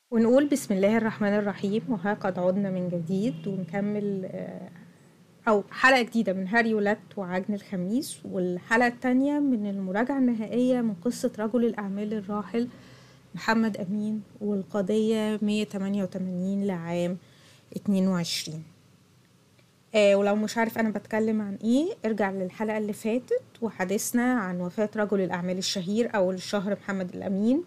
ونقول بسم الله الرحمن الرحيم وها قد عدنا من جديد ونكمل آه، أو حلقة جديدة من هاري ولات وعجن الخميس والحلقة التانية من المراجعة النهائية من قصة رجل الأعمال الراحل محمد أمين والقضية 188 لعام 22 آه ولو مش عارف أنا بتكلم عن إيه ارجع للحلقة اللي فاتت وحديثنا عن وفاة رجل الأعمال الشهير أول الشهر محمد الأمين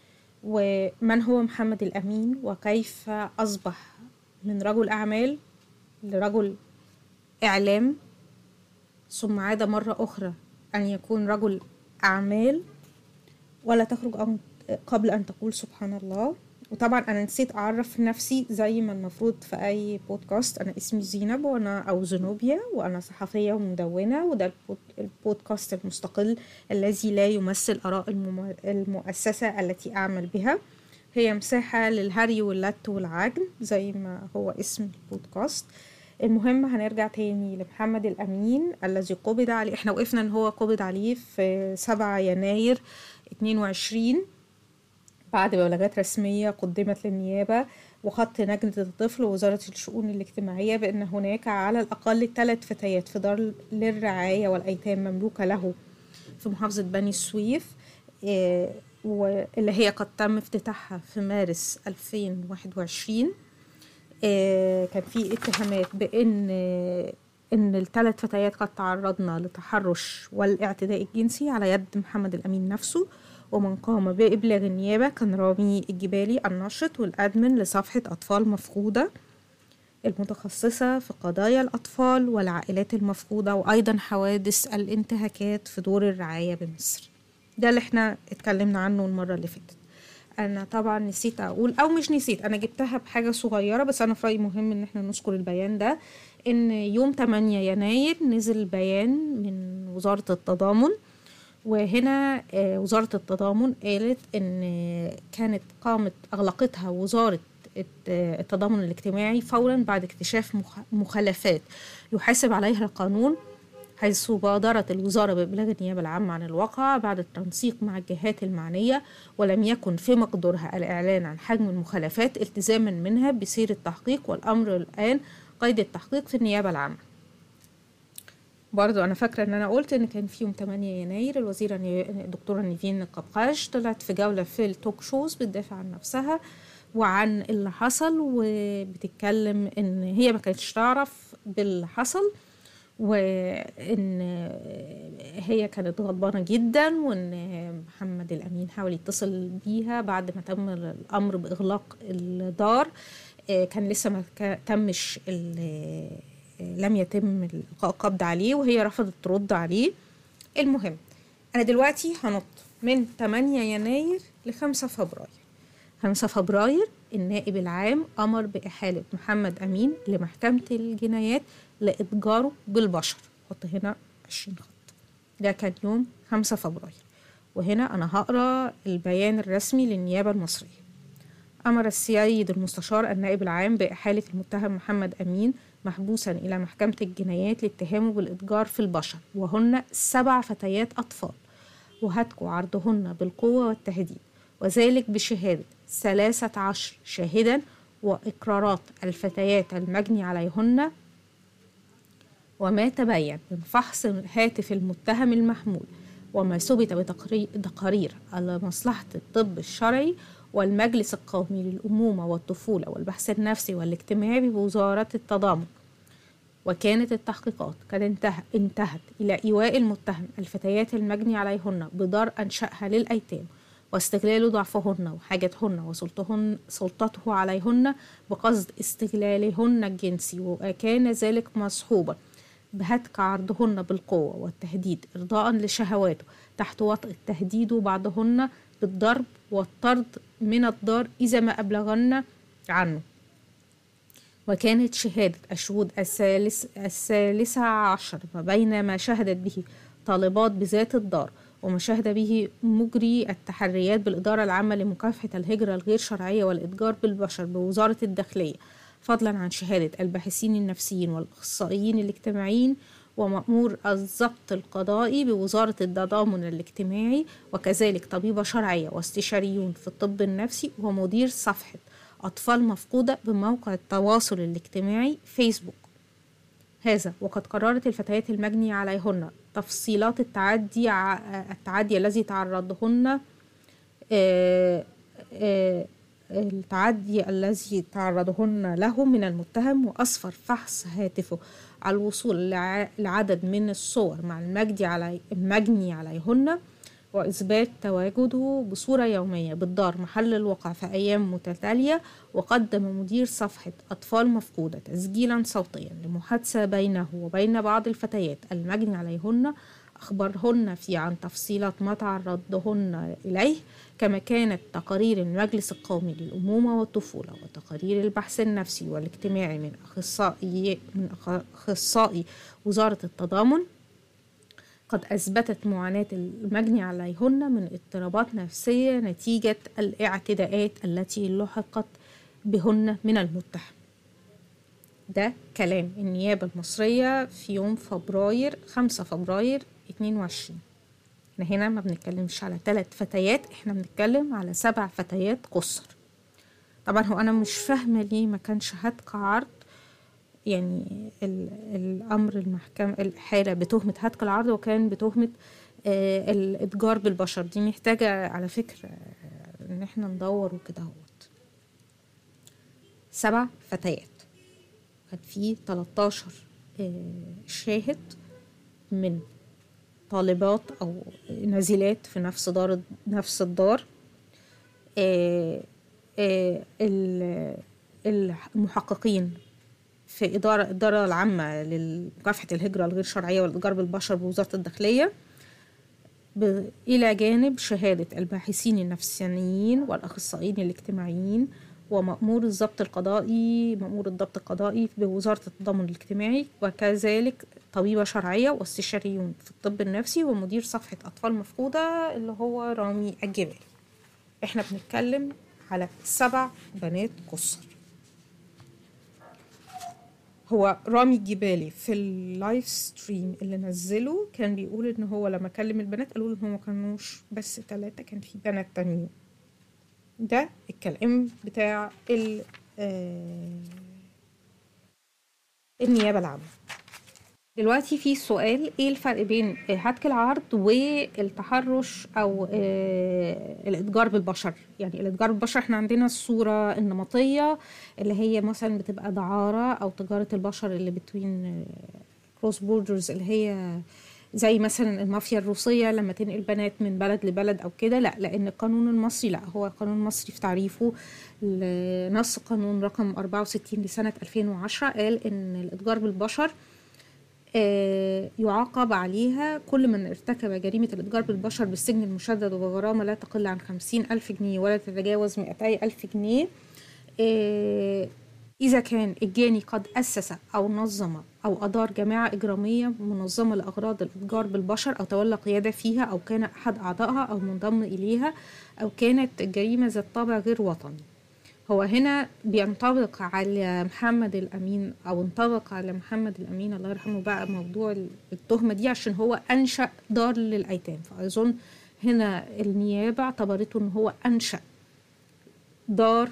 ومن هو محمد الأمين وكيف أصبح من رجل أعمال لرجل إعلام ثم عاد مرة أخرى أن يكون رجل أعمال ولا تخرج أن- قبل أن تقول سبحان الله وطبعا أنا نسيت أعرف نفسي زي ما المفروض في أي بودكاست أنا اسمي زينب وأنا أو زنوبيا وأنا صحفية ومدونة وده البود- البودكاست المستقل الذي لا يمثل آراء المم- المؤسسة التي أعمل بها هي مساحة للهري واللت والعجن زي ما هو اسم البودكاست المهم هنرجع تاني لمحمد الأمين الذي قبض عليه احنا وقفنا ان هو قبض عليه في 7 يناير 22 بعد بلاغات رسمية قدمت للنيابة وخط لجنة الطفل ووزارة الشؤون الاجتماعية بأن هناك على الأقل ثلاث فتيات في دار للرعاية والأيتام مملوكة له في محافظة بني سويف آه، واللي هي قد تم افتتاحها في مارس 2021 آه، كان في اتهامات بان ان الثلاث فتيات قد تعرضن لتحرش والاعتداء الجنسي على يد محمد الامين نفسه ومن قام بابلاغ النيابه كان رامي الجبالي الناشط والادمن لصفحه اطفال مفقوده المتخصصة في قضايا الأطفال والعائلات المفقودة وأيضا حوادث الانتهاكات في دور الرعاية بمصر ده اللي احنا اتكلمنا عنه المرة اللي فاتت أنا طبعا نسيت أقول أو مش نسيت أنا جبتها بحاجة صغيرة بس أنا في رأيي مهم إن احنا نذكر البيان ده إن يوم 8 يناير نزل بيان من وزارة التضامن وهنا آه، وزارة التضامن قالت إن كانت قامت أغلقتها وزارة الت- التضامن الاجتماعي فورا بعد اكتشاف مخ- مخالفات يحاسب عليها القانون حيث بادرت الوزارة بإبلاغ النيابة العامة عن الواقع بعد التنسيق مع الجهات المعنية ولم يكن في مقدورها الإعلان عن حجم المخالفات التزاما منها بسير التحقيق والأمر الآن قيد التحقيق في النيابة العامة برضو أنا فاكرة إن أنا قلت إن كان في يوم 8 يناير الوزيرة ني- الدكتورة نيفين قبقاش طلعت في جولة في التوك شوز بتدافع عن نفسها وعن اللي حصل وبتتكلم إن هي ما كانتش تعرف باللي حصل وإن هي كانت غضبانة جدا وإن محمد الأمين حاول يتصل بيها بعد ما تم الأمر بإغلاق الدار آه، كان لسه ما كا- تمش ال- لم يتم القاء قبض عليه وهي رفضت ترد عليه المهم انا دلوقتي هنط من 8 يناير ل 5 فبراير 5 فبراير النائب العام امر باحاله محمد امين لمحكمه الجنايات لاتجاره بالبشر حط هنا 20 خط ده كان يوم 5 فبراير وهنا انا هقرا البيان الرسمي للنيابه المصريه أمر السيد المستشار النائب العام بإحالة المتهم محمد أمين محبوسا إلى محكمة الجنايات لاتهامه بالإتجار في البشر وهن سبع فتيات أطفال وهتك عرضهن بالقوة والتهديد وذلك بشهادة ثلاثة عشر شاهدا وإقرارات الفتيات المجني عليهن وما تبين من فحص هاتف المتهم المحمول وما ثبت بتقارير على مصلحة الطب الشرعي والمجلس القومي للأمومة والطفولة والبحث النفسي والاجتماعي بوزارة التضامن وكانت التحقيقات قد انتهى انتهت إلى إيواء المتهم الفتيات المجني عليهن بدار أنشأها للأيتام واستغلال ضعفهن وحاجتهن وسلطهن سلطته عليهن بقصد استغلالهن الجنسي وكان ذلك مصحوبا بهتك عرضهن بالقوة والتهديد إرضاء لشهواته تحت وطء التهديد بعضهن بالضرب والطرد من الدار إذا ما أبلغن عنه وكانت شهادة الشهود الثالث الثالثة عشر ما بين ما شهدت به طالبات بذات الدار وما شهد به مجري التحريات بالإدارة العامة لمكافحة الهجرة الغير شرعية والإتجار بالبشر بوزارة الداخلية فضلا عن شهادة الباحثين النفسيين والأخصائيين الاجتماعيين ومأمور الضبط القضائي بوزارة التضامن الاجتماعي وكذلك طبيبة شرعية واستشاريون في الطب النفسي ومدير صفحة أطفال مفقودة بموقع التواصل الاجتماعي فيسبوك هذا وقد قررت الفتيات المجني عليهن تفصيلات التعدي ع- التعدي الذي تعرضهن آه، آه، التعدي الذي تعرضهن له من المتهم وأسفر فحص هاتفه على الوصول لع- لعدد من الصور مع المجدي علي المجني عليهن وإثبات تواجده بصورة يومية بالدار محل الوقع في أيام متتالية وقدم مدير صفحة أطفال مفقودة تسجيلا صوتيا لمحادثة بينه وبين بعض الفتيات المجني عليهن أخبرهن فيه عن تفصيلات ما تعرضهن إليه كما كانت تقارير المجلس القومي للأمومة والطفولة وتقارير البحث النفسي والاجتماعي من أخصائي من أخصائي وزارة التضامن قد أثبتت معاناة المجني عليهن من اضطرابات نفسية نتيجة الاعتداءات التي لحقت بهن من المتهم ده كلام النيابة المصرية في يوم فبراير 5 فبراير 22 احنا هنا ما بنتكلمش على ثلاث فتيات احنا بنتكلم على سبع فتيات قصر طبعا هو انا مش فاهمة ليه ما كانش هتك عرض يعني ال- الامر المحكمة الحالة بتهمة هتك العرض وكان بتهمة آه، الاتجار بالبشر دي محتاجة على فكرة آه، ان احنا ندور وكده اهوت سبع فتيات كان في 13 آه، شاهد من طالبات او نازلات في نفس دار نفس الدار آه، آه، ال- المحققين في إدارة الإدارة العامة لمكافحة الهجرة الغير شرعية والإتجار بالبشر بوزارة الداخلية ب- إلى جانب شهادة الباحثين النفسانيين والأخصائيين الاجتماعيين ومأمور الضبط القضائي مأمور الضبط القضائي بوزارة التضامن الاجتماعي وكذلك طبيبة شرعية واستشاريون في الطب النفسي ومدير صفحة أطفال مفقودة اللي هو رامي الجبال احنا بنتكلم على سبع بنات قصر هو رامي الجبالي في اللايف ستريم اللي نزله كان بيقول ان هو لما كلم البنات قالوا له ان هو ما كانوش بس ثلاثة كان في بنات تانيين ده الكلام بتاع ال آه، النيابة العامة دلوقتي في سؤال ايه الفرق بين هتك العرض والتحرش او آه، الاتجار بالبشر يعني الاتجار بالبشر احنا عندنا الصورة النمطية اللي هي مثلا بتبقى دعارة او تجارة البشر اللي بتوين كروس بوردرز اللي هي زي مثلا المافيا الروسية لما تنقل بنات من بلد لبلد او كده لا لان القانون المصري لا هو القانون المصري في تعريفه ل- نص قانون رقم 64 لسنة 2010 قال ان الاتجار بالبشر آه، يعاقب عليها كل من ارتكب جريمة الإتجار بالبشر بالسجن المشدد وبغرامة لا تقل عن خمسين ألف جنيه ولا تتجاوز مئتي ألف جنيه آه، إذا كان الجاني قد أسس أو نظم أو أدار جماعة إجرامية منظمة لأغراض الإتجار بالبشر أو تولى قيادة فيها أو كان أحد أعضائها أو منضم إليها أو كانت الجريمة ذات طابع غير وطني هو هنا بينطبق على محمد الأمين أو انطبق على محمد الأمين الله يرحمه بقى موضوع التهمة دي عشان هو أنشأ دار للأيتام فأظن هنا النيابة اعتبرته إن هو أنشأ دار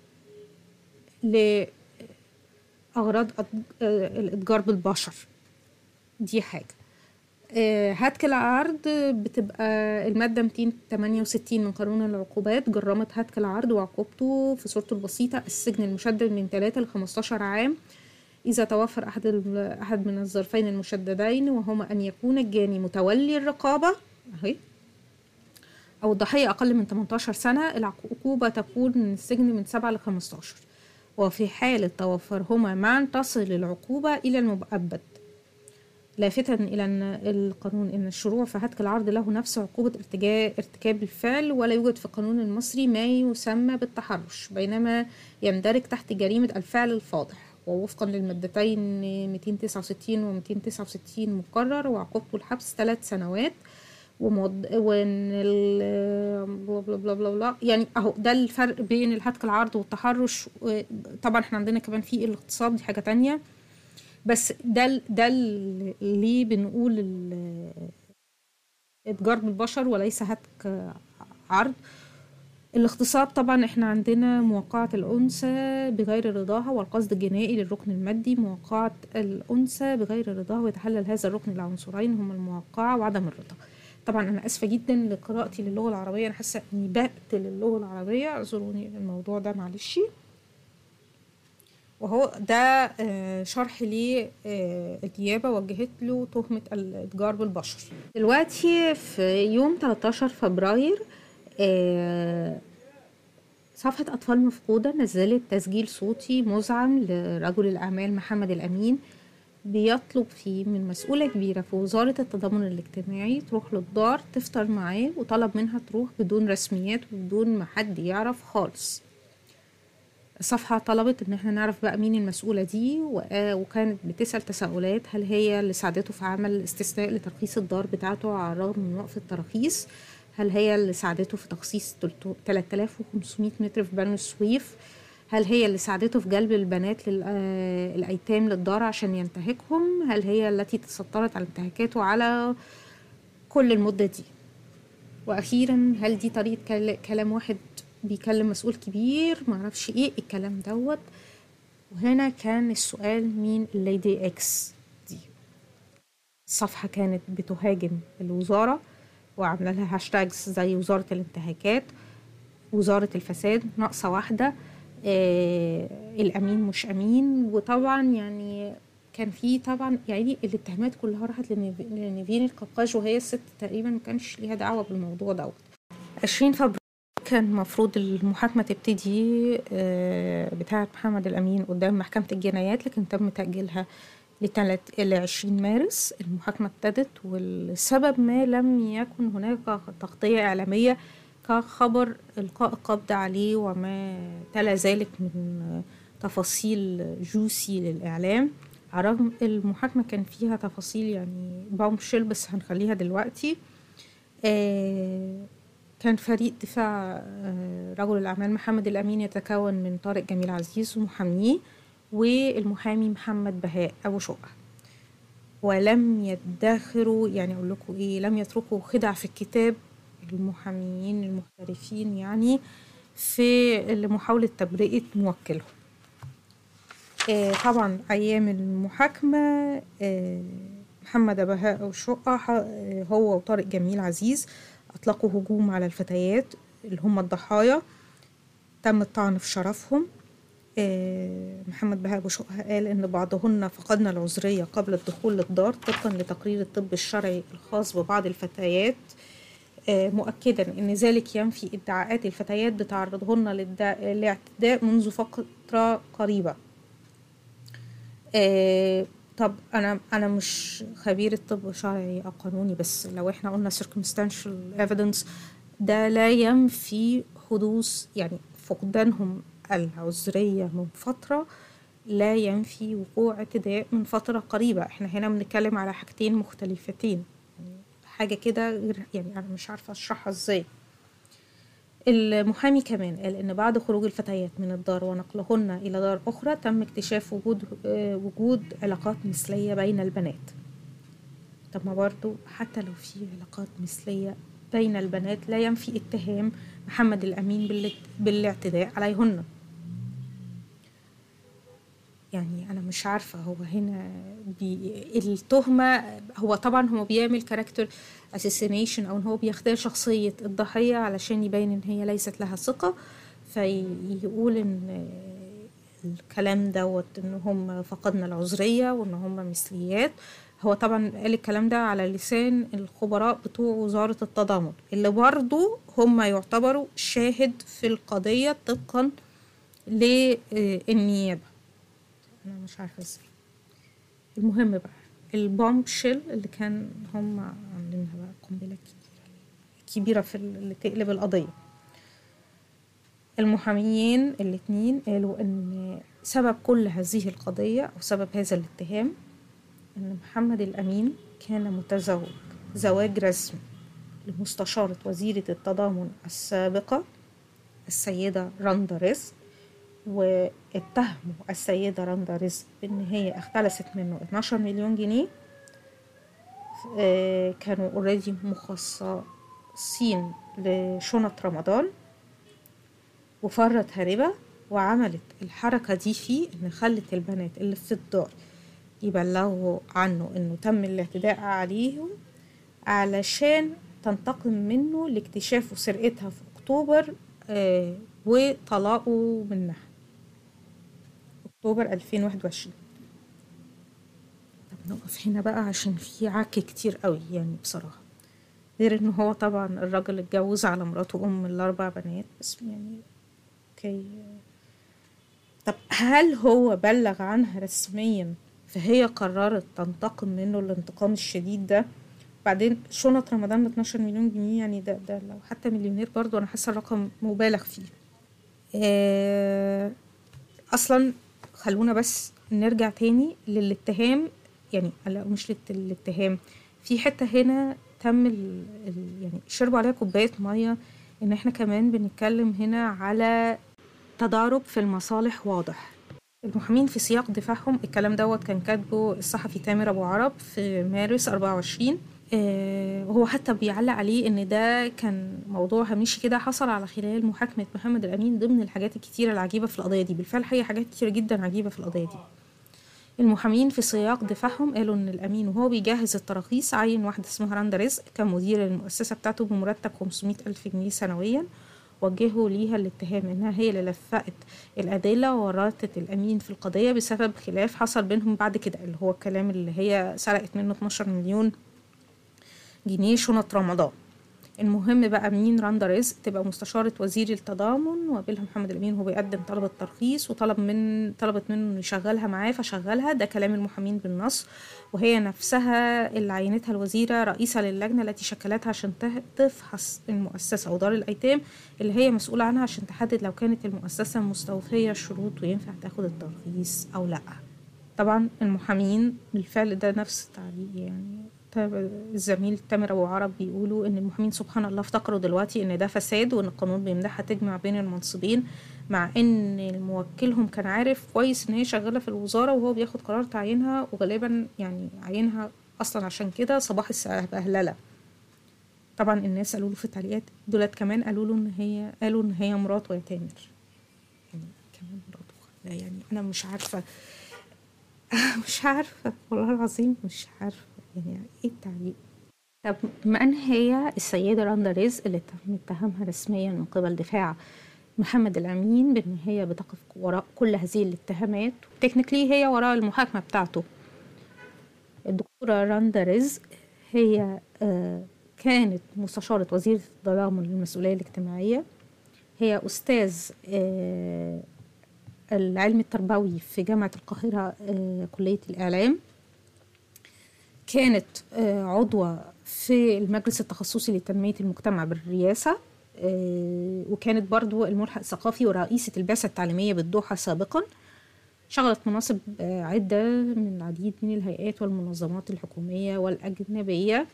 لأغراض أت- آه، الإتجار بالبشر دي حاجة آه، هتك العرض بتبقى المادة 268 من قانون العقوبات جرمت هتك العرض وعقوبته في صورته البسيطة السجن المشدد من 3 ل 15 عام إذا توفر أحد ال- أحد من الظرفين المشددين وهما أن يكون الجاني متولي الرقابة أهي أو الضحية أقل من 18 سنة العقوبة تكون من السجن من 7 ل 15 وفي حالة توفرهما معا تصل العقوبة إلى المؤبد لافتا إلى أن القانون أن الشروع في هتك العرض له نفس عقوبة ارتجاء ارتكاب الفعل ولا يوجد في القانون المصري ما يسمى بالتحرش بينما يندرج تحت جريمة الفعل الفاضح ووفقا للمادتين 269 و 269 مقرر وعقوبته الحبس ثلاث سنوات وموض... وان ال... بلا بلا بلا بلا بلا يعني اهو ده الفرق بين الهتك العرض والتحرش و- طبعا احنا عندنا كمان في الاغتصاب دي حاجة تانية بس ده ال- ده ال- ليه بنقول ال- اتجار بالبشر وليس هتك عرض الاغتصاب طبعا احنا عندنا موقعة الأنثى بغير رضاها والقصد الجنائي للركن المادي موقعة الأنثى بغير رضاها ويتحلل هذا الركن لعنصرين هما الموقعة وعدم الرضا طبعا أنا آسفة جدا لقراءتي للغة العربية أنا حاسة إني بقتل اللغة العربية اعذروني الموضوع ده معلش وهو ده آه، شرح ليه آه، النيابة وجهت له تهمة الإتجار بالبشر دلوقتي في يوم 13 فبراير آه، صفحة أطفال مفقودة نزلت تسجيل صوتي مزعم لرجل الأعمال محمد الأمين بيطلب فيه من مسؤولة كبيرة في وزارة التضامن الاجتماعي تروح للدار تفطر معاه وطلب منها تروح بدون رسميات وبدون ما حد يعرف خالص الصفحة طلبت ان احنا نعرف بقى مين المسؤولة دي وكانت بتسأل تساؤلات هل هي اللي ساعدته في عمل استثناء لترخيص الدار بتاعته على الرغم من وقف التراخيص هل هي اللي ساعدته في تخصيص 3500 متر في بنو السويف هل هي اللي ساعدته في جلب البنات للأيتام للدار عشان ينتهكهم هل هي التي تسطرت على انتهاكاته على كل المدة دي وأخيرا هل دي طريقة كلام واحد بيكلم مسؤول كبير معرفش ايه الكلام دوت وهنا كان السؤال مين الليدي اكس دي الصفحة كانت بتهاجم الوزارة وعاملة لها هاشتاجز زي وزارة الانتهاكات وزارة الفساد ناقصة واحدة آه الأمين مش أمين وطبعا يعني كان في طبعا يعني الاتهامات كلها راحت لنيفين القبقاج وهي الست تقريبا ما كانش ليها دعوة بالموضوع دوت 20 فبراير كان المفروض المحاكمة تبتدي بتاعة محمد الأمين قدام محكمة الجنايات لكن تم تأجيلها لتلت إلى عشرين مارس المحاكمة ابتدت والسبب ما لم يكن هناك تغطية إعلامية كخبر إلقاء القبض عليه وما تلا ذلك من تفاصيل جوسي للإعلام على الرغم المحاكمة كان فيها تفاصيل يعني بومشل بس هنخليها دلوقتي آه كان فريق دفاع رجل الأعمال محمد الأمين يتكون من طارق جميل عزيز ومحاميه والمحامي محمد بهاء أبو شقة ولم يدخروا يعني أقول لكم إيه لم يتركوا خدع في الكتاب المحاميين المحترفين يعني في محاولة تبرئة موكلهم طبعا أيام المحاكمة محمد بهاء أبو شقة هو وطارق جميل عزيز أطلقوا هجوم على الفتيات اللي هم الضحايا تم الطعن في شرفهم محمد بهاء أبو شقة قال إن بعضهن فقدن العذرية قبل الدخول للدار طبقا لتقرير الطب الشرعي الخاص ببعض الفتيات مؤكدا إن ذلك ينفي ادعاءات الفتيات بتعرضهن للاعتداء منذ فترة قريبة طب انا انا مش خبيره طب شرعي او قانوني بس لو احنا قلنا circumstantial evidence ده لا ينفي حدوث يعني فقدانهم العذريه من فتره لا ينفي وقوع اعتداء من فتره قريبه احنا هنا بنتكلم على حاجتين مختلفتين يعني حاجه كده غير يعني انا مش عارفه اشرحها ازاي المحامي كمان قال ان بعد خروج الفتيات من الدار ونقلهن الى دار اخرى تم اكتشاف وجود وجود علاقات مثليه بين البنات طب ما برضو حتى لو في علاقات مثليه بين البنات لا ينفي اتهام محمد الامين بالاعتداء عليهن يعني انا مش عارفه هو هنا بي التهمه هو طبعا هو بيعمل كاركتر اسيسينيشن او ان هو بيختار شخصيه الضحيه علشان يبين ان هي ليست لها ثقه فيقول ان الكلام دوت ان هم فقدنا العذريه وان هم مثليات هو طبعا قال الكلام ده على لسان الخبراء بتوع وزاره التضامن اللي برضو هم يعتبروا شاهد في القضيه طبقا للنيابه انا مش عارفه ازاي المهم بقى البومب شيل اللي كان هم عاملينها بقى قنبله كبيره كبيره في اللي تقلب القضيه المحاميين الاتنين قالوا ان سبب كل هذه القضيه او سبب هذا الاتهام ان محمد الامين كان متزوج زواج رسمي لمستشارة وزيرة التضامن السابقة السيدة رندا رزق واتهموا السيدة رندا رزق بإن هي اختلست منه 12 مليون جنيه كانوا اوريدي مخصصين لشنط رمضان وفرت هاربة وعملت الحركة دي فيه إن خلت البنات اللي في الدار يبلغوا عنه إنه تم الاعتداء عليهم علشان تنتقم منه لاكتشاف سرقتها في أكتوبر آه وطلاقه منها أكتوبر 2021 طب نقف هنا بقى عشان في عك كتير قوي يعني بصراحة غير ان هو طبعا الراجل اتجوز على مراته ام الاربع بنات بس يعني اوكي طب هل هو بلغ عنها رسميا فهي قررت تنتقم منه الانتقام الشديد ده بعدين شنط رمضان ب 12 مليون جنيه يعني ده ده لو حتى مليونير برضو انا حاسه الرقم مبالغ فيه آه اصلا خلونا بس نرجع تاني للاتهام يعني لا مش للاتهام في حته هنا تم ال ال يعني شربوا عليها كوبايه ميه ان احنا كمان بنتكلم هنا على تضارب في المصالح واضح المحامين في سياق دفاعهم الكلام دوت كان كاتبه الصحفي تامر ابو عرب في مارس 24 آه وهو حتى بيعلق عليه ان ده كان موضوع هامشي كده حصل على خلال محاكمه محمد الامين ضمن الحاجات الكتيره العجيبه في القضيه دي بالفعل هي حاجات كتيره جدا عجيبه في القضيه دي المحامين في سياق دفاعهم قالوا ان الامين وهو بيجهز التراخيص عين واحده اسمها رندا رزق كمدير المؤسسه بتاعته بمرتب 500 الف جنيه سنويا وجهوا ليها الاتهام انها هي اللي لفقت الادله وورطت الامين في القضيه بسبب خلاف حصل بينهم بعد كده اللي هو الكلام اللي هي سرقت منه 12 مليون جنيه شنط رمضان المهم بقى مين رندا رزق تبقى مستشارة وزير التضامن وقابلها محمد الأمين وهو بيقدم طلب الترخيص وطلب من طلبت منه انه يشغلها معاه فشغلها ده كلام المحامين بالنص وهي نفسها اللي عينتها الوزيرة رئيسة للجنة التي شكلتها عشان تفحص المؤسسة أو دار الأيتام اللي هي مسؤولة عنها عشان تحدد لو كانت المؤسسة مستوفية الشروط وينفع تاخد الترخيص أو لأ طبعا المحامين بالفعل ده نفس التعليق يعني الزميل تامر ابو عرب بيقولوا ان المحامين سبحان الله افتكروا دلوقتي ان ده فساد وان القانون بيمنحها تجمع بين المنصبين مع ان موكلهم كان عارف كويس ان هي شغاله في الوزاره وهو بياخد قرار تعيينها وغالبا يعني عينها اصلا عشان كده صباح السهبهلله طبعا الناس قالوا له في التعليقات دولت كمان قالوا له ان هي قالوا ان هي مراته يا تامر يعني كمان مراته يعني انا مش عارفه مش عارفه والله العظيم مش عارفه يعني ايه التعليق طب من هي السيدة رندا رزق اللي تم اتهامها رسميا من قبل دفاع محمد الأمين بأن هي بتقف وراء كل هذه الاتهامات تكنيكلي هي وراء المحاكمة بتاعته الدكتورة رندا رزق هي كانت مستشارة وزيرة التضامن للمسؤولية الاجتماعية هي أستاذ العلم التربوي في جامعة القاهرة كلية الإعلام كانت عضوة في المجلس التخصصي لتنمية المجتمع بالرئاسة وكانت برضو الملحق الثقافي ورئيسة البعثة التعليمية بالدوحة سابقا شغلت مناصب عدة من العديد من الهيئات والمنظمات الحكومية والأجنبية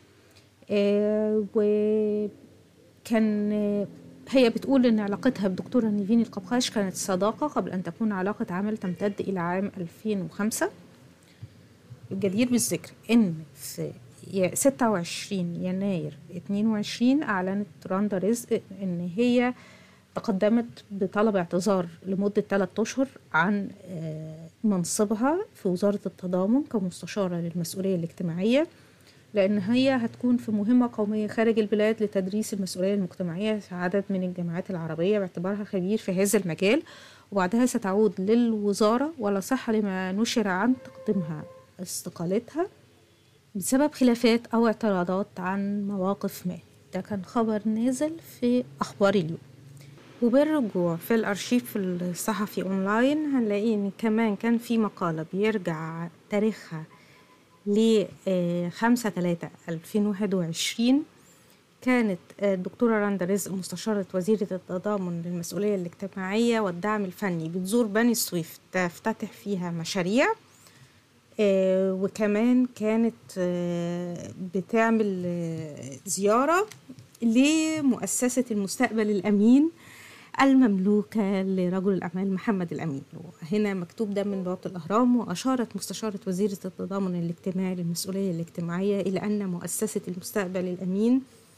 وكان هي بتقول إن علاقتها بدكتورة نيفين القبقاش كانت صداقة قبل أن تكون علاقة عمل تمتد إلى عام 2005 الجدير بالذكر ان في 26 يناير 22 اعلنت راندا رزق ان هي تقدمت بطلب اعتذار لمدة 3 أشهر عن منصبها في وزارة التضامن كمستشارة للمسؤولية الاجتماعية لأن هي هتكون في مهمة قومية خارج البلاد لتدريس المسؤولية المجتمعية في عدد من الجامعات العربية باعتبارها خبير في هذا المجال وبعدها ستعود للوزارة ولا صح لما نشر عن تقديمها استقالتها بسبب خلافات أو اعتراضات عن مواقف ما ده كان خبر نازل في أخبار اليوم وبالرجوع في الأرشيف الصحفي أونلاين هنلاقي إن كمان كان في مقالة بيرجع تاريخها ل 5 3 2021 كانت الدكتورة رندا رزق مستشارة وزيرة التضامن للمسؤولية الاجتماعية والدعم الفني بتزور بني سويف تفتتح فيها مشاريع آه وكمان كانت آه بتعمل آه زيارة لمؤسسة المستقبل الأمين المملوكة لرجل الأعمال محمد الأمين هنا مكتوب ده من بوابة الأهرام وأشارت مستشارة وزيرة التضامن الاجتماعي للمسؤولية الاجتماعية إلى أن مؤسسة المستقبل الأمين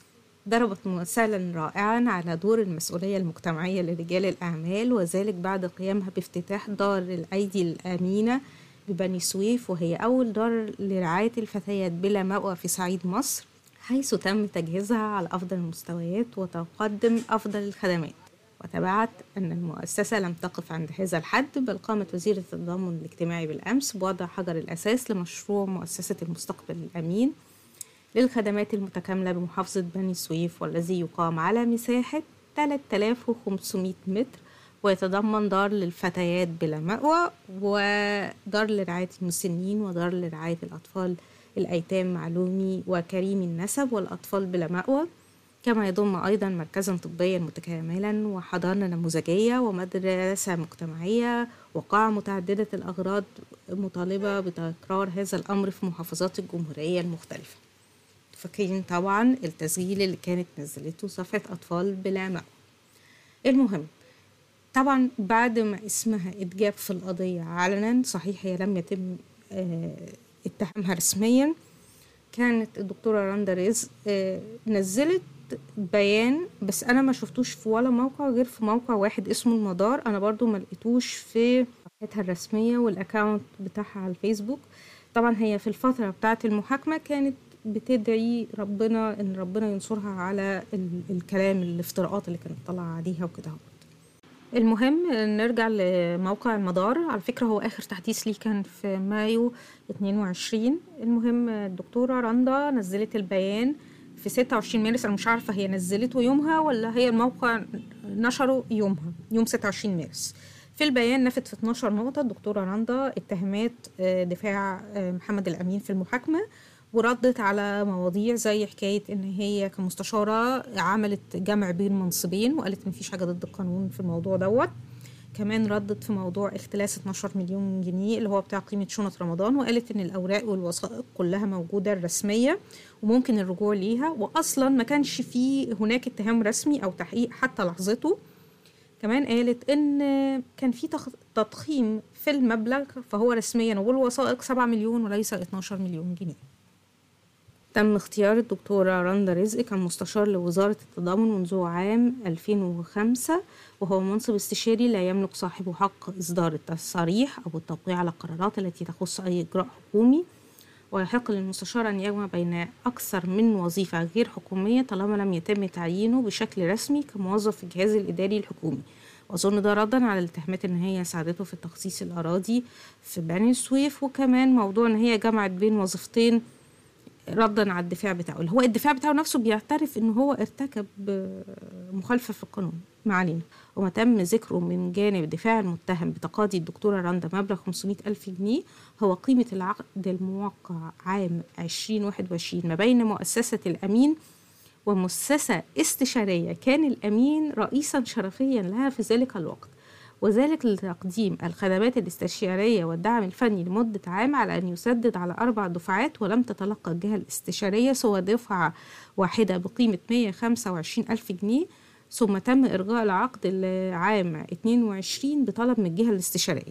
ضربت مثالا رائعا على دور المسؤولية المجتمعية لرجال الأعمال وذلك بعد قيامها بافتتاح دار الأيدي الأمينة ببني سويف وهي أول دار لرعاية الفتيات بلا مأوى في صعيد مصر حيث تم تجهيزها على أفضل المستويات وتقدم أفضل الخدمات وتبعت أن المؤسسة لم تقف عند هذا الحد بل قامت وزيرة التضامن الاجتماعي بالأمس بوضع حجر الأساس لمشروع مؤسسة المستقبل الأمين للخدمات المتكاملة بمحافظة بني سويف والذي يقام على مساحة 3500 متر ويتضمن دار للفتيات بلا مأوى ودار لرعاية المسنين ودار لرعاية الأطفال الأيتام معلومي وكريمي النسب والأطفال بلا مأوى كما يضم أيضا مركزا طبيا متكاملا وحضانة نموذجية ومدرسة مجتمعية وقاعة متعددة الأغراض مطالبة بتكرار هذا الأمر في محافظات الجمهورية المختلفة فاكرين طبعا التسجيل اللي كانت نزلته صفحة أطفال بلا مأوى المهم طبعا بعد ما اسمها اتجاب في القضية علنا صحيح هي لم يتم اتهامها رسميا كانت الدكتورة رندا رزق نزلت بيان بس انا ما شفتوش في ولا موقع غير في موقع واحد اسمه المدار انا برضو ما لقيتوش في صفحتها الرسمية والاكاونت بتاعها على الفيسبوك طبعا هي في الفترة بتاعة المحاكمة كانت بتدعي ربنا ان ربنا ينصرها على الكلام الافتراءات اللي كانت طالعة عليها وكده المهم نرجع لموقع المدار على فكرة هو آخر تحديث ليه كان في مايو 22 المهم الدكتورة رندا نزلت البيان في 26 مارس أنا مش عارفة هي نزلته يومها ولا هي الموقع نشره يومها يوم 26 مارس في البيان نفت في 12 نقطة الدكتورة رندا اتهامات دفاع محمد الأمين في المحاكمة وردت على مواضيع زي حكاية إن هي كمستشارة عملت جمع بين منصبين وقالت مفيش حاجة ضد القانون في الموضوع دوت كمان ردت في موضوع اختلاس 12 مليون جنيه اللي هو بتاع قيمة شنط رمضان وقالت إن الأوراق والوثائق كلها موجودة رسمية وممكن الرجوع ليها وأصلا ما كانش فيه هناك اتهام رسمي أو تحقيق حتى لحظته كمان قالت إن كان في تضخيم في المبلغ فهو رسميا والوثائق 7 مليون وليس 12 مليون جنيه تم اختيار الدكتورة رندا رزق كمستشار لوزارة التضامن منذ عام 2005 وهو منصب استشاري لا يملك صاحبه حق إصدار التصاريح أو التوقيع على القرارات التي تخص أي إجراء حكومي ويحق للمستشار أن يجمع بين أكثر من وظيفة غير حكومية طالما لم يتم تعيينه بشكل رسمي كموظف في الجهاز الإداري الحكومي وأظن ده ردا على الاتهامات إن هي ساعدته في تخصيص الأراضي في بني سويف وكمان موضوع إن هي جمعت بين وظيفتين ردا على الدفاع بتاعه اللي هو الدفاع بتاعه نفسه بيعترف ان هو ارتكب مخالفة في القانون ما علينا وما تم ذكره من جانب دفاع المتهم بتقاضي الدكتورة رندا مبلغ 500 ألف جنيه هو قيمة العقد الموقع عام 2021 ما بين مؤسسة الأمين ومؤسسة استشارية كان الأمين رئيسا شرفيا لها في ذلك الوقت وذلك لتقديم الخدمات الاستشارية والدعم الفني لمدة عام على أن يسدد على أربع دفعات ولم تتلقى الجهة الاستشارية سوى دفعة واحدة بقيمة 125 ألف جنيه ثم تم إرجاء العقد لعام 22 بطلب من الجهة الاستشارية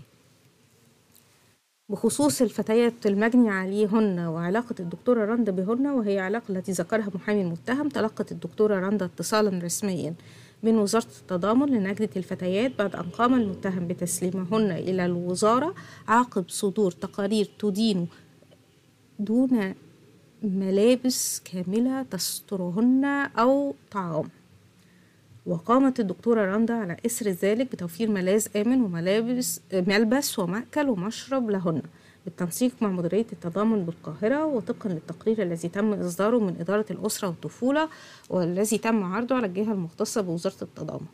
بخصوص الفتيات المجني عليهن وعلاقة الدكتورة رندا بهن وهي علاقة التي ذكرها محامي المتهم تلقت الدكتورة رندا اتصالا رسميا من وزارة التضامن لنجدة الفتيات بعد أن قام المتهم بتسليمهن إلى الوزارة عقب صدور تقارير تدين دون ملابس كاملة تسترهن أو طعام وقامت الدكتورة رندا على إثر ذلك بتوفير ملاذ آمن وملابس ملبس ومأكل ومشرب لهن بالتنسيق مع مديرية التضامن بالقاهرة وطبقا للتقرير الذي تم إصداره من إدارة الأسرة والطفولة والذي تم عرضه على الجهة المختصة بوزارة التضامن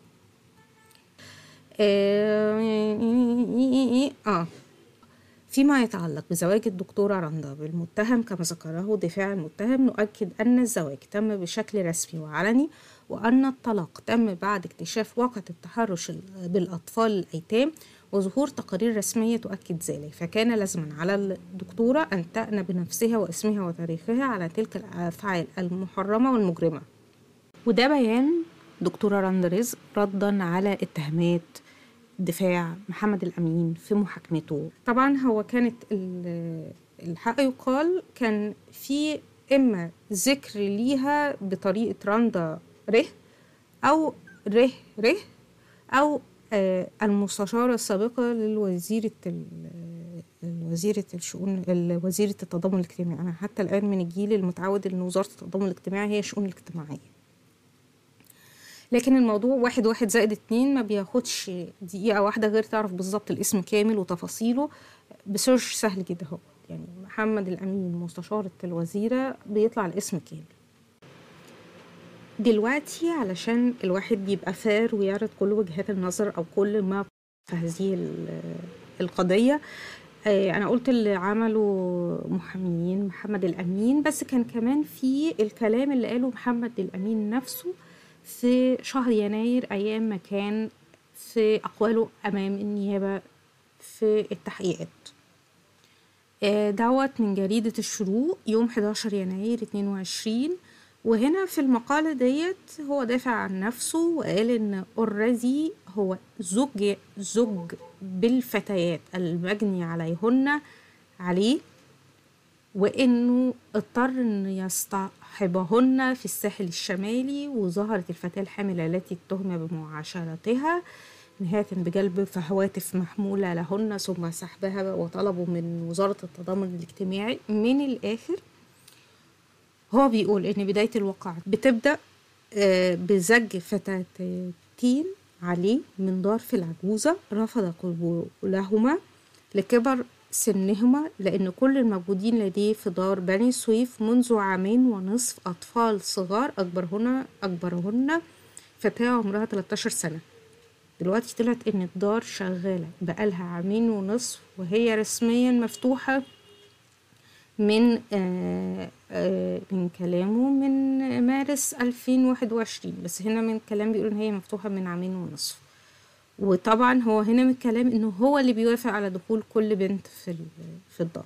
آه فيما يتعلق بزواج الدكتورة رندا بالمتهم كما ذكره دفاع المتهم نؤكد أن الزواج تم بشكل رسمي وعلني وأن الطلاق تم بعد اكتشاف واقعة التحرش بالأطفال الأيتام وظهور تقارير رسمية تؤكد ذلك فكان لازما على الدكتورة أن تأنى بنفسها واسمها وتاريخها على تلك الأفعال المحرمة والمجرمة وده بيان دكتورة رند رزق ردا على اتهامات دفاع محمد الأمين في محاكمته طبعا هو كانت الحق يقال كان في إما ذكر ليها بطريقة رندا ره أو ره ره أو آه، المستشارة السابقة للوزيرة ال- وزيرة الشؤون ال- وزيرة التضامن الاجتماعي أنا حتى الآن من الجيل المتعود إن وزارة التضامن الاجتماعي هي الشؤون الاجتماعية لكن الموضوع واحد واحد زائد اتنين ما بياخدش دقيقة واحدة غير تعرف بالظبط الاسم كامل وتفاصيله بسيرش سهل جدا هو يعني محمد الأمين مستشارة الوزيرة بيطلع الاسم كامل دلوقتي علشان الواحد يبقى فار ويعرض كل وجهات النظر أو كل ما في هذه ال- القضية آه، أنا قلت اللي عمله محاميين محمد الأمين بس كان كمان في الكلام اللي قاله محمد الأمين نفسه في شهر يناير أيام ما كان في أقواله أمام النيابة في التحقيقات آه، دوت من جريدة الشروق يوم 11 يناير 22 وهنا في المقالة ديت هو دافع عن نفسه وقال ان اوريدي هو زوج زوج بالفتيات المجني عليهن عليه وانه اضطر ان يصطحبهن في الساحل الشمالي وظهرت الفتاة الحاملة التي اتهم بمعاشرتها نهاية بجلب هواتف محمولة لهن ثم سحبها وطلبوا من وزارة التضامن الاجتماعي من الآخر هو بيقول إن بداية الواقعة بتبدأ آه، بزج فتاتين عليه من دار في العجوزة رفض قبولهما لكبر سنهما لأن كل الموجودين لديه في دار بني سويف منذ عامين ونصف أطفال صغار أكبرهن أكبرهن فتاة عمرها 13 سنة دلوقتي طلعت إن الدار شغالة بقالها عامين ونصف وهي رسميا مفتوحة من آه آه من كلامه من مارس 2021 بس هنا من كلام بيقول ان هي مفتوحة من عامين ونصف وطبعا هو هنا من الكلام انه هو اللي بيوافق على دخول كل بنت في ال- في الدار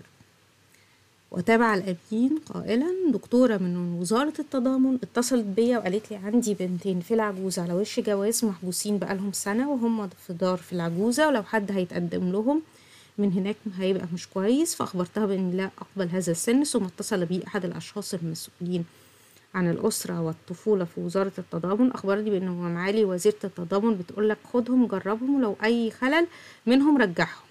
وتابع الأمين قائلا دكتورة من وزارة التضامن اتصلت بيا وقالت لي عندي بنتين في العجوزة على وش جواز محبوسين بقالهم سنة وهم في دار في العجوزة ولو حد هيتقدم لهم من هناك هيبقى مش كويس فأخبرتها بأني لا أقبل هذا السن ثم اتصل بي أحد الأشخاص المسؤولين عن الأسرة والطفولة في وزارة التضامن أخبرني بأنه معالي وزيرة التضامن بتقول لك خدهم جربهم ولو أي خلل منهم رجعهم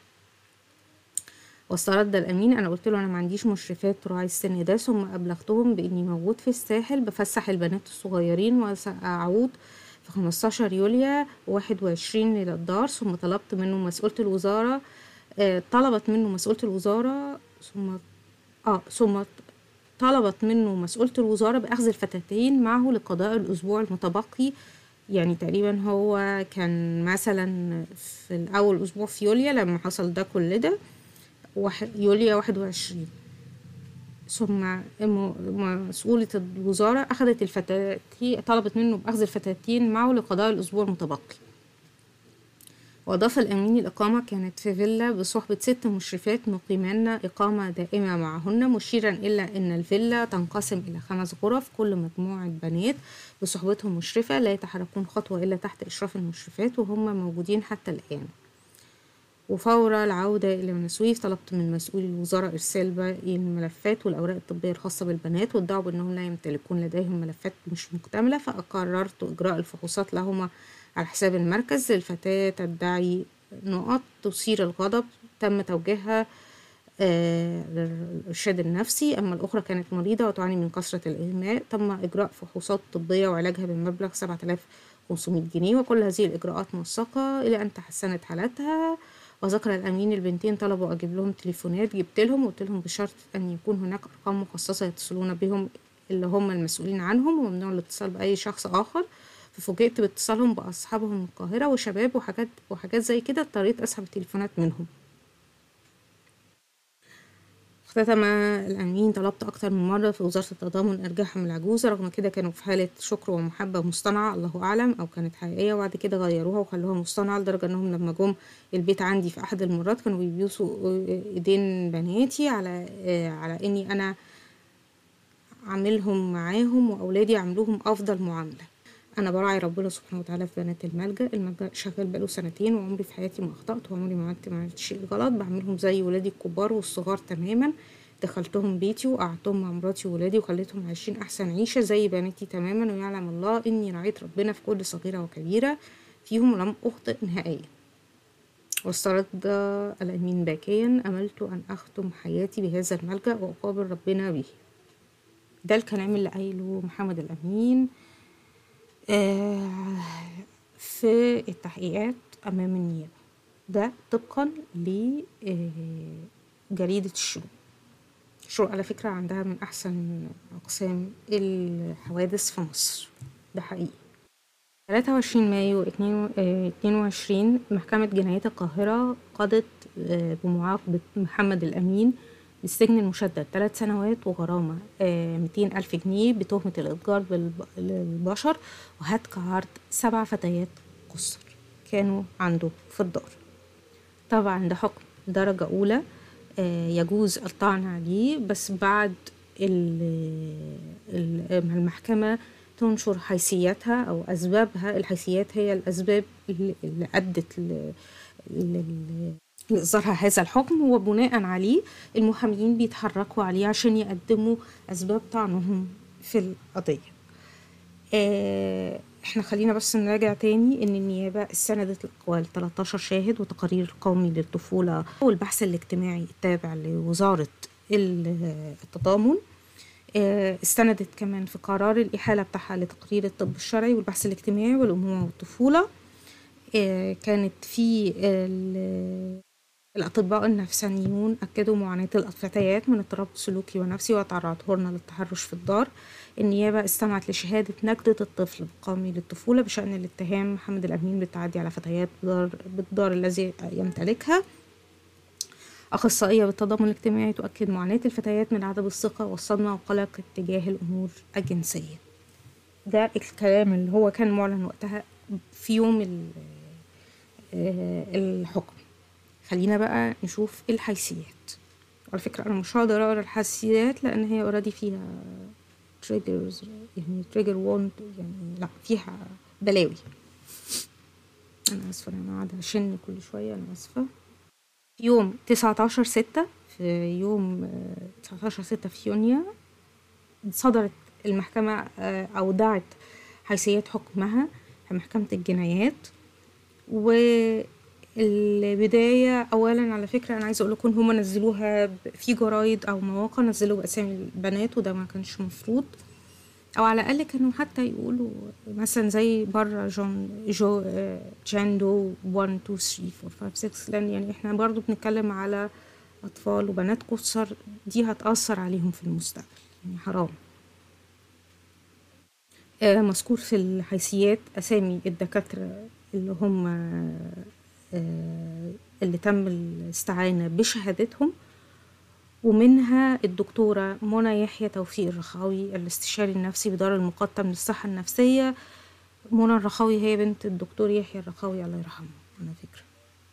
واسترد الأمين أنا قلت له أنا ما عنديش مشرفات تراعي السن ده ثم أبلغتهم بإني موجود في الساحل بفسح البنات الصغيرين وسأعود في 15 يوليو 21 إلى الدار ثم طلبت منه مسؤولة الوزارة آه، طلبت منه مسؤولة الوزارة ثم اه ثم طلبت منه مسؤولة الوزارة بأخذ الفتاتين معه لقضاء الأسبوع المتبقي يعني تقريبا هو كان مثلا في الأول أسبوع في يوليو لما حصل ده كل ده واحد يوليو واحد وعشرين ثم م- مسؤولة الوزارة أخذت الفتاتين طلبت منه بأخذ الفتاتين معه لقضاء الأسبوع المتبقي وأضاف الأمين الإقامة كانت في فيلا بصحبة ست مشرفات مقيمان إقامة دائمة معهن مشيرا إلى أن الفيلا تنقسم إلى خمس غرف كل مجموعة بنات بصحبتهم مشرفة لا يتحركون خطوة إلا تحت إشراف المشرفات وهم موجودين حتى الآن وفور العودة إلى منسويف طلبت من مسؤول الوزارة إرسال باقي الملفات والأوراق الطبية الخاصة بالبنات وادعوا بأنهم لا يمتلكون لديهم ملفات مش مكتملة فقررت إجراء الفحوصات لهما على حساب المركز الفتاة تدعي نقط تثير الغضب تم توجيهها آه، للإرشاد النفسي أما الأخرى كانت مريضة وتعاني من كثرة الإغماء تم إجراء فحوصات طبية وعلاجها بمبلغ 7500 جنيه وكل هذه الإجراءات موثقة إلى أن تحسنت حالتها وذكر الأمين البنتين طلبوا أجيب لهم تليفونات جبت لهم وقلت لهم بشرط أن يكون هناك أرقام مخصصة يتصلون بهم اللي هم المسؤولين عنهم وممنوع الاتصال بأي شخص آخر ففوجئت باتصالهم بأصحابهم من القاهرة وشباب وحاجات وحاجات زي كده اضطريت أسحب التليفونات منهم اختتم الأمين طلبت أكتر من مرة في وزارة التضامن إرجاعهم العجوزة رغم كده كانوا في حالة شكر ومحبة مصطنعة الله أعلم أو كانت حقيقية وبعد كده غيروها وخلوها مصطنعة لدرجة إنهم لما جم البيت عندي في أحد المرات كانوا بيبوسوا إيدين بناتي على على إني أنا عاملهم معاهم وأولادي عاملوهم أفضل معاملة أنا براعي ربنا سبحانه وتعالى في بنات الملجأ الملجأ شغال بقاله سنتين وعمري في حياتي ما أخطأت وعمري ما عملت ما عملت شيء غلط بعملهم زي ولادي الكبار والصغار تماما دخلتهم بيتي وقعدتهم مع مراتي وولادي وخليتهم عايشين أحسن عيشة زي بناتي تماما ويعلم الله إني رعيت ربنا في كل صغيرة وكبيرة فيهم ولم أخطئ نهائيا واسترد الأمين باكيا أملت أن أختم حياتي بهذا الملجأ وأقابل ربنا به ده الكلام اللي قايله محمد الأمين آه، في التحقيقات أمام النيابة ده طبقا لجريدة الشروق الشروق على فكرة عندها من أحسن أقسام الحوادث في مصر ده حقيقي 23 مايو 22 محكمة جنايات القاهرة قضت آه، بمعاقبة محمد الأمين بالسجن المشدد ثلاث سنوات وغرامة ميتين ألف جنيه بتهمة الإتجار بالبشر وهتك عرض سبع فتيات قصر كانوا عنده في الدار طبعا ده حكم درجة أولى آه، يجوز الطعن عليه بس بعد ال- ال- ما المحكمة تنشر حيثياتها أو أسبابها الحيثيات هي الأسباب اللي اللي أدت ل- ل- لإصدارها هذا الحكم وبناء عليه المحامين بيتحركوا عليه عشان يقدموا أسباب طعنهم في القضية آه، احنا خلينا بس نراجع تاني ان النيابة استندت لأقوال 13 شاهد وتقارير القومي للطفولة والبحث الاجتماعي التابع لوزارة ال- التضامن آه، استندت كمان في قرار الإحالة بتاعها لتقرير الطب الشرعي والبحث الاجتماعي والأمومة والطفولة آه، كانت في ال- الأطباء النفسانيون أكدوا معاناة الفتيات من اضطراب سلوكي ونفسي وتعرضهن للتحرش في الدار النيابة استمعت لشهادة نجدة الطفل القومي للطفولة بشأن الاتهام محمد الأمين بالتعدي على فتيات بدار, بالدار الذي يمتلكها أخصائية بالتضامن الاجتماعي تؤكد معاناة الفتيات من عدم الثقة والصدمة والقلق اتجاه الأمور الجنسية ده الكلام اللي هو كان معلن وقتها في يوم ال- آه، الحكم خلينا بقى نشوف الحيثيات على فكرة أنا مش هقدر أقرا الحيثيات لأن هي اوريدي فيها تريجرز يعني تريجر وونت يعني لا فيها بلاوي أنا آسفة أنا قاعدة أشن كل شوية أنا آسفة في يوم 19 ستة في يوم آه، 19 ستة في يونيو صدرت المحكمة آه، أودعت حيثيات حكمها في محكمة الجنايات والبداية أولا على فكرة أنا عايزة أقول لكم هما نزلوها ب- في جرايد أو مواقع نزلوا بأسامي البنات وده ما كانش مفروض أو على الأقل كانوا حتى يقولوا مثلا زي بره جون جو آه، جان دو 1 2 3 4 5 6 لأن يعني احنا برضو بنتكلم على أطفال وبنات قصر دي هتأثر عليهم في المستقبل يعني حرام آه، مذكور في الحيثيات أسامي الدكاترة اللي هم آه، اللي تم الاستعانة بشهادتهم ومنها الدكتورة منى يحيى توفيق الرخاوي الاستشاري النفسي بدار المقطم للصحة النفسية منى الرخاوي هي بنت الدكتور يحيى الرخاوي الله يرحمه على فكرة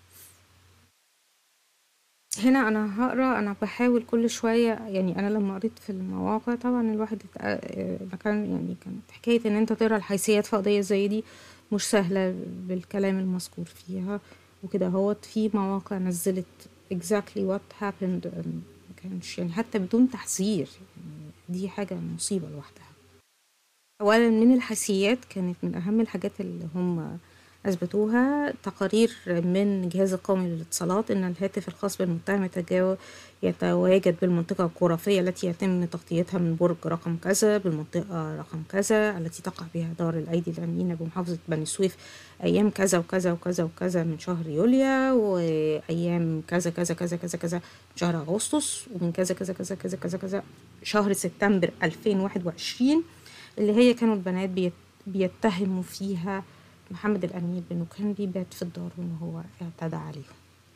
هنا انا هقرا انا بحاول كل شويه يعني انا لما قريت في المواقع طبعا الواحد اتق- آه، ما كان يعني كانت حكايه ان انت تقرا الحيثيات في قضيه زي دي مش سهله بالكلام المذكور فيها وكده هوت في مواقع نزلت exactly what happened آه، ما كانش يعني حتى بدون تحذير يعني دي حاجه مصيبه لوحدها اولا من الحيثيات كانت من اهم الحاجات اللي هم اثبتوها تقارير من الجهاز القومي للاتصالات ان الهاتف الخاص بالمتهم يتجاو- يتواجد بالمنطقه الجغرافيه التي يتم تغطيتها من برج رقم كذا بالمنطقه رقم كذا التي تقع بها دار الايدي الامينه بمحافظه بني سويف ايام كذا وكذا وكذا وكذا من شهر يوليو وايام كذا كذا كذا كذا كذا من شهر اغسطس ومن كذا كذا كذا كذا كذا كذا شهر سبتمبر 2021 اللي هي كانوا البنات بيت بيتهموا فيها محمد الأمين بأنه كان بيبات في الدار وإن هو اعتدى عليهم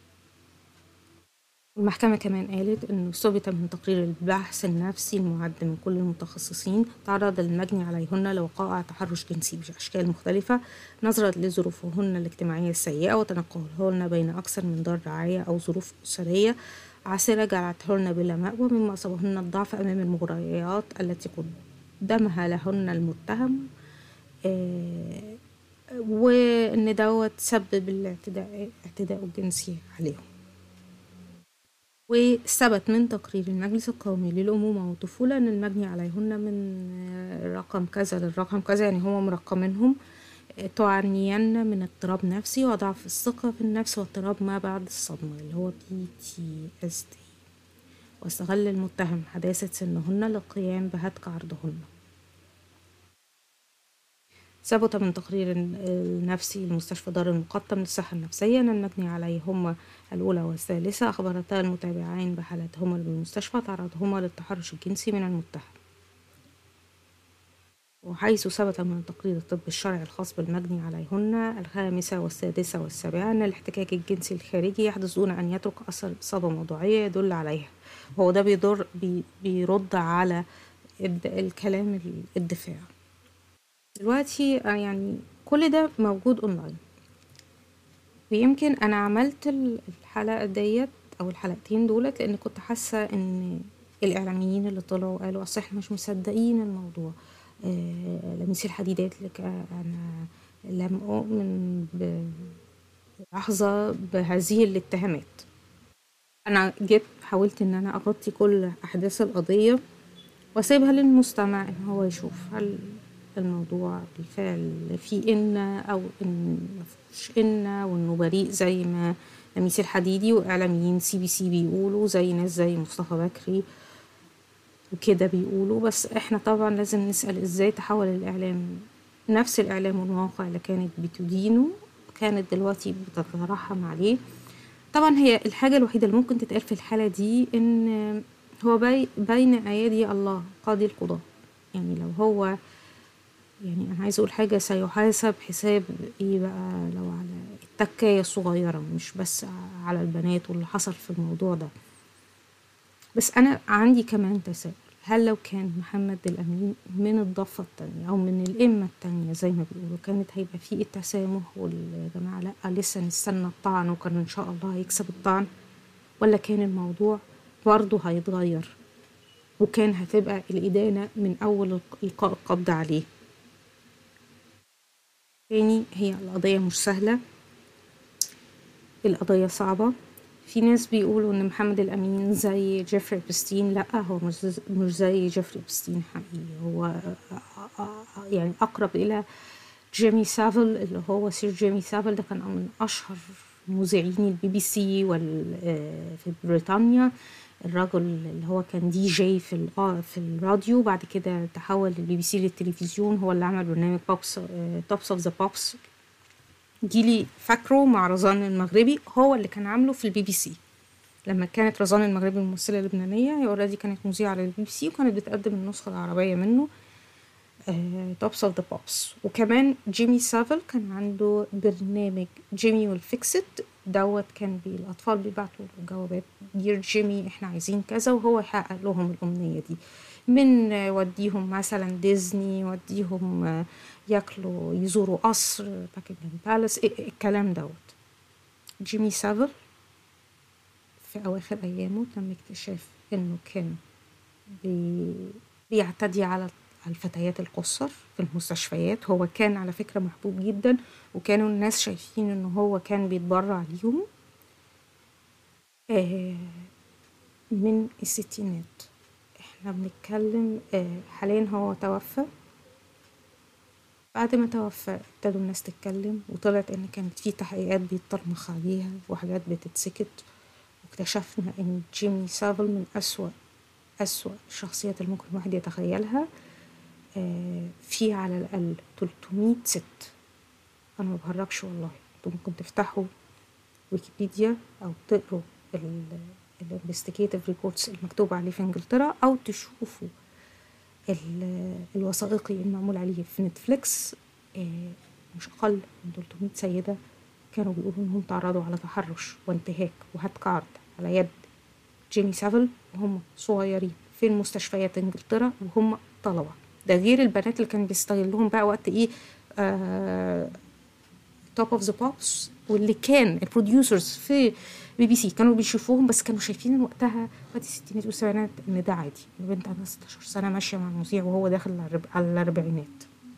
المحكمة كمان قالت إنه ثبت من تقرير البحث النفسي المعد من كل المتخصصين تعرض المجني عليهن لوقائع تحرش جنسي بأشكال مختلفة نظرا لظروفهن الاجتماعية السيئة وتنقلهن بين أكثر من دار رعاية أو ظروف أسرية عسرة جعلتهن بلا مأوى مما أصابهن الضعف أمام المغريات التي قدمها لهن المتهم آه، وإن دوت سبب الاعتداء الاعتداء الجنسي عليهم وثبت من تقرير المجلس القومي للأمومة والطفولة أن المجني عليهن من آه، رقم كذا للرقم كذا يعني هو مرقمينهم آه، تعانين من اضطراب نفسي وضعف الثقة في النفس واضطراب ما بعد الصدمة اللي هو PTSD واستغل المتهم حداثة سنهن للقيام بهتك عرضهن ثبت من تقرير النفسي لمستشفى دار المقطم للصحة النفسية أن المجني عليهما الأولى والثالثة أخبرتا المتابعين بحالتهما بالمستشفى تعرضهما للتحرش الجنسي من المتهم وحيث ثبت من تقرير الطب الشرعي الخاص بالمجني عليهن الخامسة والسادسة والسابعة أن الاحتكاك الجنسي الخارجي يحدث دون أن يترك أثر إصابة موضوعية يدل عليها هو ده بيضر بي بيرد على الكلام الدفاع دلوقتي يعني كل ده موجود اونلاين ويمكن انا عملت الحلقه ديت او الحلقتين دولت لان كنت حاسه ان الاعلاميين اللي طلعوا قالوا اصل احنا مش مصدقين الموضوع آه لميس الحديد قالت لك انا لم اؤمن بلحظه بهذه الاتهامات انا جيت حاولت ان انا اغطي كل احداث القضيه واسيبها للمستمع ان هو يشوف هل الموضوع بالفعل في إن أو إن مفيش إن وإنه بريء زي ما لميس الحديدي وإعلاميين سي بي سي بيقولوا زي ناس زي مصطفى بكري وكده بيقولوا بس إحنا طبعا لازم نسأل إزاي تحول الإعلام نفس الإعلام والمواقع اللي كانت بتدينه كانت دلوقتي بتترحم عليه طبعا هي الحاجة الوحيدة اللي ممكن تتقال في الحالة دي إن هو بي بين أيادي الله قاضي القضاء يعني لو هو يعني أنا عايزة أقول حاجة سيحاسب حساب إيه بقى لو على التكاية الصغيرة مش بس على البنات واللي حصل في الموضوع ده بس أنا عندي كمان تساؤل هل لو كان محمد الأمين من الضفة التانية أو من الإمة التانية زي ما بيقولوا كانت هيبقى فيه التسامح والجماعة لأ لسه نستنى الطعن وكان إن شاء الله هيكسب الطعن ولا كان الموضوع برضه هيتغير وكان هتبقى الإدانة من أول إلقاء القبض عليه تاني هي القضية مش سهلة القضية صعبة في ناس بيقولوا ان محمد الامين زي جيفري بستين لا هو مش زي جيفري بستين حقيقي هو يعني اقرب الى جيمي سافل اللي هو سير جيمي سافل ده كان من اشهر مذيعين البي بي سي في بريطانيا الرجل اللي هو كان دي جي في في الراديو بعد كده تحول للبي بي سي للتلفزيون هو اللي عمل برنامج بوبس توبس اوف ذا بوبس جيلي فاكره مع رزان المغربي هو اللي كان عامله في البي بي سي لما كانت رزان المغربي الممثله اللبنانيه هي اوريدي كانت مذيعه على البي بي سي وكانت بتقدم النسخه العربيه منه توبس اوف ذا بوبس وكمان جيمي سافل كان عنده برنامج جيمي والفيكسد دوت كان بي الاطفال بيبعتوا جوابات دير جيمي احنا عايزين كذا وهو يحقق لهم الامنيه دي من وديهم مثلا ديزني وديهم ياكلوا يزوروا قصر باكنجهام بالاس الكلام دوت جيمي سافل في اواخر ايامه تم اكتشاف انه كان بي بيعتدي على الفتيات القصر في المستشفيات هو كان على فكرة محبوب جدا وكانوا الناس شايفين ان هو كان بيتبرع ليهم آه من الستينات احنا بنتكلم آه حاليا هو توفى بعد ما توفى ابتدوا الناس تتكلم وطلعت ان كانت في تحقيقات بيتطرمخ عليها وحاجات بتتسكت واكتشفنا ان جيمي سافل من اسوأ أسوأ الشخصيات اللي ممكن الواحد يتخيلها آه في على الأقل 300 ست أنا ما بهرجش والله انتوا ممكن تفتحوا ويكيبيديا أو تقروا الانفستيجيتيف ريبورتس المكتوب عليه في انجلترا أو تشوفوا الوثائقي المعمول عليه في نتفليكس آه مش أقل من 300 سيدة كانوا بيقولوا إنهم تعرضوا على تحرش وانتهاك وهتك عرض على يد جيمي سافل وهم صغيرين في المستشفيات انجلترا وهم طلبة ده غير البنات اللي كانوا بيستغلوهم بقى وقت ايه توب اوف ذا بوبس واللي كان البروديوسرز في بي بي سي كانوا بيشوفوهم بس كانوا شايفين وقتها وقت الستينات والسبعينات ان ده عادي البنت عندها 16 سنه ماشيه مع المذيع وهو داخل على الاربعينات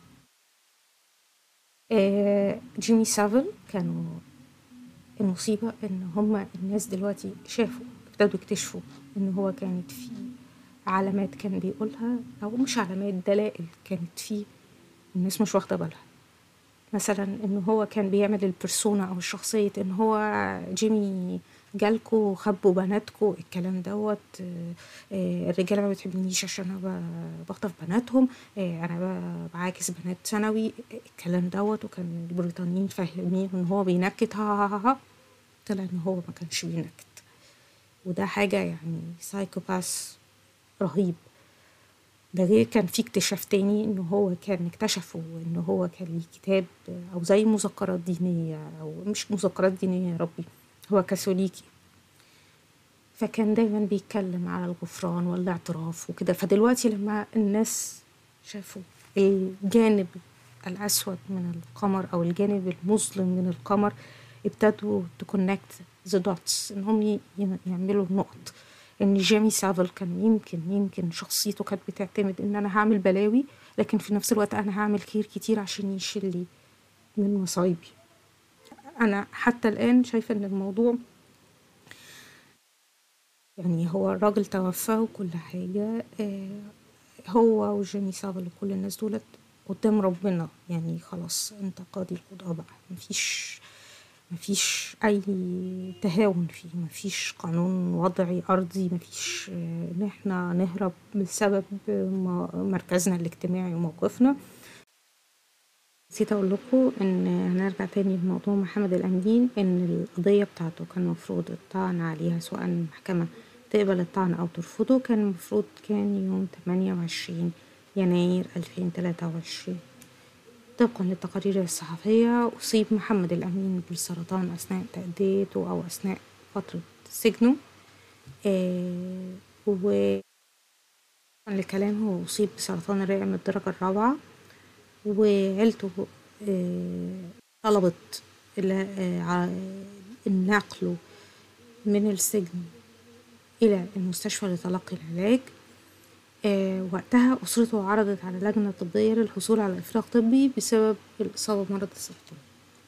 آه جيمي سافل كانوا المصيبة ان هما الناس دلوقتي شافوا ابتدوا يكتشفوا ان هو كانت في علامات كان بيقولها او مش علامات دلائل كانت فيه الناس مش واخده بالها مثلا ان هو كان بيعمل البرسونا او الشخصيه ان هو جيمي جالكوا خبوا بناتكوا الكلام دوت آه، آه، الرجاله ما بتحبنيش عشان انا ب- بخطف بناتهم آه، انا ب- بعاكس بنات ثانوي الكلام دوت وكان البريطانيين فاهمين ان هو بينكت ها ها ها ها طلع ان هو ما كانش بينكت وده حاجه يعني سايكوباث رهيب ده غير كان في اكتشاف تاني ان هو كان اكتشفوا ان هو كان ليه كتاب او زي مذكرات دينية او مش مذكرات دينية يا ربي هو كاثوليكي فكان دايما بيتكلم على الغفران والاعتراف وكده فدلوقتي لما الناس شافوا الجانب الأسود من القمر أو الجانب المظلم من القمر ابتدوا تكونكت ذا دوتس انهم ي- يعملوا النقط ان جيمي سافل كان يمكن يمكن شخصيته كانت بتعتمد ان انا هعمل بلاوي لكن في نفس الوقت انا هعمل خير كتير عشان يشيل لي من مصايبي انا حتى الان شايفه ان الموضوع يعني هو الراجل توفى وكل حاجة آه، هو وجيمي سافل وكل الناس دولت قدام ربنا يعني خلاص انت قاضي القضاء بقى مفيش مفيش أي تهاون فيه مفيش قانون وضعي أرضي مفيش آه، إن احنا نهرب بسبب م- مركزنا الاجتماعي وموقفنا نسيت اقول لكم ان هنرجع تاني لموضوع محمد الامين ان القضيه بتاعته كان المفروض الطعن عليها سواء المحكمه تقبل الطعن او ترفضه كان المفروض كان يوم 28 يناير 2023 طبقا للتقارير الصحفية أصيب محمد الأمين بالسرطان أثناء تأديته أو أثناء فترة سجنه آه و الكلام هو أصيب بسرطان الرئة من الدرجة الرابعة وعيلته آه، طلبت ال- آه، ع- نقله من السجن إلى المستشفى لتلقي العلاج آه، وقتها أسرته عرضت على لجنة طبية للحصول على إفراج طبي بسبب الإصابة بمرض السرطان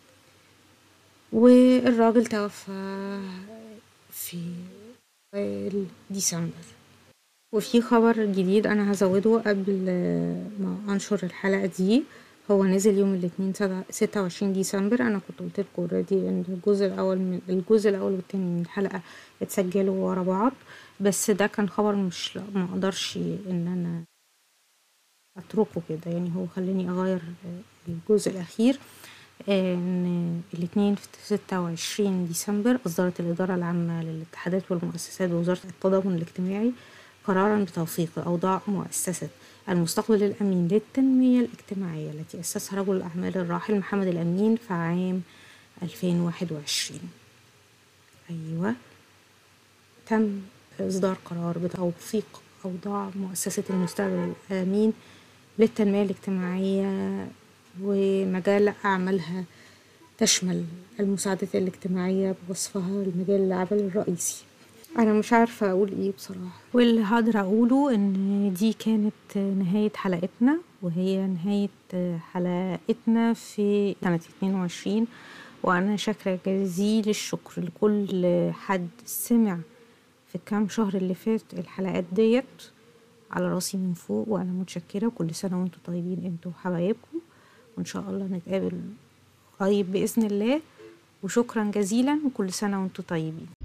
والراجل توفى في أوائل ديسمبر وفي خبر جديد انا هزوده قبل ما انشر الحلقه دي هو نزل يوم الاثنين ستة وعشرين ديسمبر انا كنت قلت لكم اوريدي ان الجزء الاول من الجزء الاول والتاني من الحلقه اتسجلوا ورا بعض بس ده كان خبر مش ما اقدرش ان انا اتركه كده يعني هو خلاني اغير الجزء الاخير ان الاثنين في ستة وعشرين ديسمبر اصدرت الاداره العامه للاتحادات والمؤسسات بوزاره التضامن الاجتماعي قرارا بتوثيق أوضاع مؤسسة المستقبل الأمين للتنمية الاجتماعية التي أسسها رجل الأعمال الراحل محمد الأمين في عام 2021 أيوة تم إصدار قرار بتوثيق أوضاع مؤسسة المستقبل الأمين للتنمية الاجتماعية ومجال أعمالها تشمل المساعدات الاجتماعية بوصفها المجال العمل الرئيسي انا مش عارفه اقول ايه بصراحه واللي هقدر اقوله ان دي كانت نهايه حلقتنا وهي نهايه حلقتنا في سنه 22 وانا شاكره جزيل الشكر لكل حد سمع في الكام شهر اللي فات الحلقات ديت على راسي من فوق وانا متشكره وكل سنه وانتم طيبين انتوا وحبايبكم وان شاء الله نتقابل قريب باذن الله وشكرا جزيلا وكل سنه وانتم طيبين